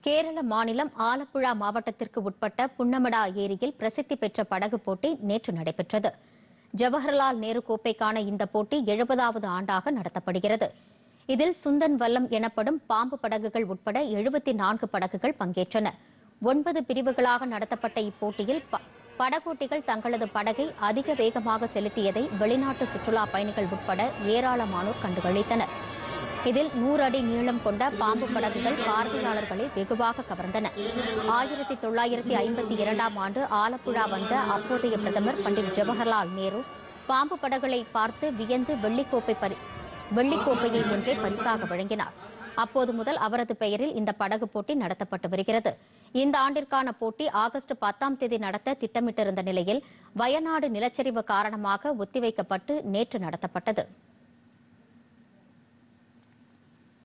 கேரள மாநிலம் ஆலப்புழா மாவட்டத்திற்கு உட்பட்ட புன்னமடா ஏரியில் பிரசித்தி பெற்ற படகு போட்டி நேற்று நடைபெற்றது ஜவஹர்லால் நேரு கோப்பைக்கான இந்த போட்டி எழுபதாவது ஆண்டாக நடத்தப்படுகிறது இதில் சுந்தன் வல்லம் எனப்படும் பாம்பு படகுகள் உட்பட எழுபத்தி நான்கு படகுகள் பங்கேற்றன ஒன்பது பிரிவுகளாக நடத்தப்பட்ட இப்போட்டியில் ப- படகோட்டிகள் தங்களது படகை அதிக வேகமாக செலுத்தியதை வெளிநாட்டு சுற்றுலா பயணிகள் உட்பட ஏராளமானோர் கண்டுகளித்தனர் இதில் நூறு அடி நீளம் கொண்ட பாம்பு படகுகள் பார்வையாளர்களை வெகுவாக கவர்ந்தன ஆயிரத்தி தொள்ளாயிரத்தி ஐம்பத்தி இரண்டாம் ஆண்டு ஆலப்புழா வந்த அப்போதைய பிரதமர் பண்டிட் ஜவஹர்லால் நேரு பாம்பு படகுகளை பார்த்து வியந்து வெள்ளிக்கோப்பை பரி வெள்ளிக்கோப்பையை ஒன்றை பரிசாக வழங்கினார் அப்போது முதல் அவரது பெயரில் இந்த படகு போட்டி நடத்தப்பட்டு வருகிறது இந்த ஆண்டிற்கான போட்டி ஆகஸ்ட் பத்தாம் தேதி நடத்த திட்டமிட்டிருந்த நிலையில் வயநாடு நிலச்சரிவு காரணமாக ஒத்திவைக்கப்பட்டு நேற்று நடத்தப்பட்டது